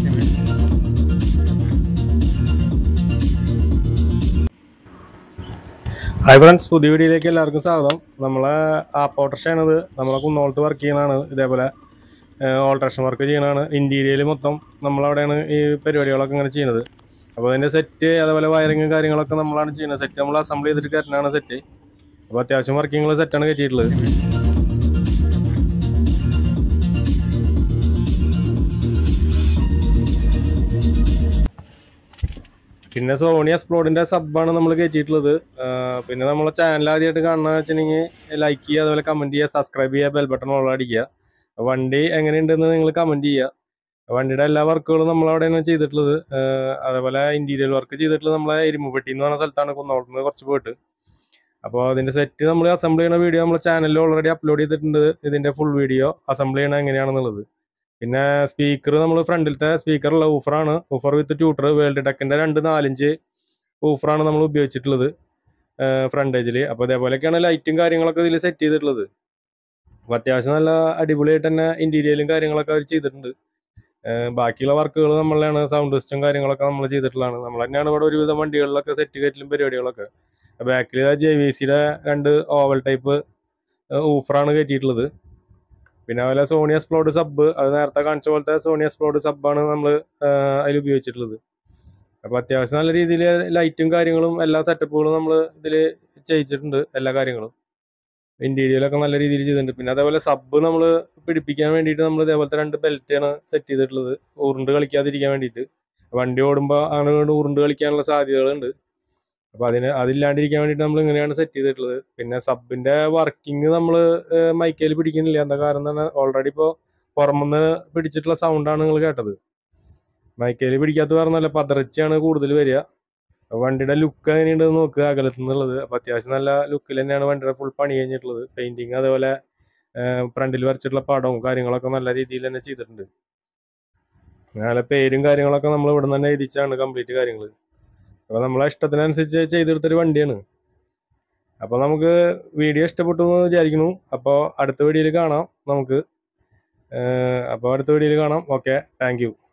hi friends പുതിയ വീഡിയോയിലേക്ക് എല്ലാവർക്കും സ്വാഗതം നമ്മളെ ആപ്പ് ഓട്ടർഷയാണിത് നമ്മളെ കുന്നോളത്ത് വർക്ക് ചെയ്യണതാണ് ഇതേപോലെ ഓൾട്രേഷൻ വർക്ക് ചെയ്യണതാണ് ഇൻറ്റീരിയൽ മൊത്തം നമ്മളവിടെയാണ് ഈ പരിപാടികളൊക്കെ ഇങ്ങനെ ചെയ്യുന്നത് അപ്പോൾ അതിൻ്റെ സെറ്റ് അതേപോലെ വയറിങ് കാര്യങ്ങളൊക്കെ നമ്മളാണ് ചെയ്യുന്നത് സെറ്റ് നമ്മൾ അസംബിൾ ചെയ്തിട്ട് കയറ്റുന്നതാണ് സെറ്റ് അപ്പോൾ അത്യാവശ്യം വർക്കിങ്ങുള്ള സെറ്റാണ് കയറ്റിയിട്ടുള്ളത് പിന്നെ സോണി എക്സ്പ്ലോഡിന്റെ സബ്ബാണ് നമ്മൾ കയറ്റിയിട്ടുള്ളത് ആഹ് പിന്നെ നമ്മളെ ചാനൽ ആദ്യമായിട്ട് കാണുന്ന വെച്ചിട്ടുണ്ടെങ്കിൽ ലൈക്ക് ചെയ്യുക അതുപോലെ കമന്റ് ചെയ്യുക സബ്സ്ക്രൈബ് ചെയ്യുക ബെൽ ബട്ടൺ ഓൾ അടിക്കുക വണ്ടി എങ്ങനെയുണ്ടെന്ന് നിങ്ങൾ കമന്റ് ചെയ്യുക വണ്ടിയുടെ എല്ലാ വർക്കുകളും നമ്മളവിടെയാണ് ചെയ്തിട്ടുള്ളത് ആഹ് അതേപോലെ ഇന്റീരിയർ വർക്ക് ചെയ്തിട്ടുള്ളത് നമ്മളെ ഇരുമ്പുപെട്ടി എന്ന് പറഞ്ഞ സ്ഥലത്താണ് കുന്നോളത്ത് നിന്ന് കുറച്ച് പോയിട്ട് അപ്പോൾ അതിന്റെ സെറ്റ് നമ്മൾ അസംബിൾ ചെയ്യുന്ന വീഡിയോ നമ്മുടെ ചാനലിൽ ഓൾറെഡി അപ്ലോഡ് ചെയ്തിട്ടുണ്ട് ഇതിന്റെ ഫുൾ വീഡിയോ അസംബിൾ ചെയ്യണത് എങ്ങനെയാണെന്നുള്ളത് പിന്നെ സ്പീക്കർ നമ്മൾ ഫ്രണ്ടിലത്തെ സ്പീക്കറുള്ള ഊഫറാണ് ഊഫർ വിത്ത് ട്യൂട്ടർ വേൾഡ് ടെക്കിന്റെ രണ്ട് നാലിഞ്ച് ഊഫറാണ് നമ്മൾ ഉപയോഗിച്ചിട്ടുള്ളത് ഫ്രണ്ട് ഏജിൽ അപ്പോൾ ഇതേപോലെയൊക്കെയാണ് ലൈറ്റും കാര്യങ്ങളൊക്കെ ഇതിൽ സെറ്റ് ചെയ്തിട്ടുള്ളത് അപ്പോൾ അത്യാവശ്യം നല്ല അടിപൊളിയായിട്ട് തന്നെ ഇന്റീരിയലും കാര്യങ്ങളൊക്കെ അവർ ചെയ്തിട്ടുണ്ട് ഏഹ് ബാക്കിയുള്ള വർക്കുകൾ നമ്മളാണ് സൗണ്ട് സിസ്റ്റം കാര്യങ്ങളൊക്കെ നമ്മൾ ചെയ്തിട്ടുള്ളതാണ് നമ്മൾ തന്നെയാണ് ഇവിടെ ഒരുവിധം വണ്ടികളിലൊക്കെ സെറ്റ് കയറ്റലും പരിപാടികളൊക്കെ ബാക്കിൽ ജെ വി സിയുടെ രണ്ട് ഓവൽ ടൈപ്പ് ഊഫറാണ് കയറ്റിയിട്ടുള്ളത് പിന്നെ അതുപോലെ സോണി എക്സ്പ്ലോഡ് സബ് അത് നേരത്തെ കാണിച്ച പോലത്തെ സോണി എക്സ്പ്ലോഡ് സബ്ബാണ് നമ്മൾ അതിൽ ഉപയോഗിച്ചിട്ടുള്ളത് അപ്പോൾ അത്യാവശ്യം നല്ല രീതിയിൽ ലൈറ്റും കാര്യങ്ങളും എല്ലാ സെറ്റപ്പുകളും നമ്മൾ ഇതിൽ ചെയ്യിച്ചിട്ടുണ്ട് എല്ലാ കാര്യങ്ങളും ഇന്റീരിയലൊക്കെ നല്ല രീതിയിൽ ചെയ്തിട്ടുണ്ട് പിന്നെ അതേപോലെ സബ് നമ്മൾ പിടിപ്പിക്കാൻ വേണ്ടിയിട്ട് നമ്മൾ ഇതേപോലത്തെ രണ്ട് ബെൽറ്റാണ് സെറ്റ് ചെയ്തിട്ടുള്ളത് ഉരുണ്ട് കളിക്കാതിരിക്കാൻ വേണ്ടിയിട്ട് വണ്ടി ഓടുമ്പോൾ അങ്ങനെ കൊണ്ട് ഉരുണ്ട് കളിക്കാനുള്ള സാധ്യതകളുണ്ട് അപ്പോൾ അതിന് അതില്ലാണ്ടിരിക്കാൻ വേണ്ടിയിട്ട് നമ്മൾ ഇങ്ങനെയാണ് സെറ്റ് ചെയ്തിട്ടുള്ളത് പിന്നെ സബിന്റെ വർക്കിംഗ് നമ്മൾ മൈക്കയിൽ പിടിക്കുന്നില്ല എന്താ കാരണം തന്നെ ഓൾറെഡി ഇപ്പോൾ പുറമെന്ന് പിടിച്ചിട്ടുള്ള സൗണ്ടാണ് നിങ്ങൾ കേട്ടത് മൈക്കയിൽ പിടിക്കാത്ത പറഞ്ഞല്ല പതറിച്ചാണ് കൂടുതൽ വരിക അപ്പൊ വണ്ടിയുടെ ലുക്ക് എങ്ങനെയുണ്ടെന്ന് നോക്കുക അകലത്തു നിന്നുള്ളത് അപ്പൊ അത്യാവശ്യം നല്ല ലുക്കിൽ തന്നെയാണ് വണ്ടിയുടെ ഫുൾ പണി കഴിഞ്ഞിട്ടുള്ളത് പെയിന്റിങ് അതേപോലെ ഫ്രണ്ടിൽ വരച്ചിട്ടുള്ള പടവും കാര്യങ്ങളൊക്കെ നല്ല രീതിയിൽ തന്നെ ചെയ്തിട്ടുണ്ട് അങ്ങനെ പേരും കാര്യങ്ങളൊക്കെ നമ്മൾ ഇവിടെ തന്നെ എഴുതിച്ചാണ് കംപ്ലീറ്റ് കാര്യങ്ങൾ അപ്പൊ നമ്മളെ ഇഷ്ടത്തിനനുസരിച്ച് ചെയ്തെടുത്തൊരു വണ്ടിയാണ് അപ്പൊ നമുക്ക് വീഡിയോ ഇഷ്ടപ്പെട്ടു എന്ന് വിചാരിക്കുന്നു അപ്പോൾ അടുത്ത വീഡിയോയിൽ കാണാം നമുക്ക് അപ്പോൾ അടുത്ത വീഡിയോയിൽ കാണാം ഓക്കെ താങ്ക് യു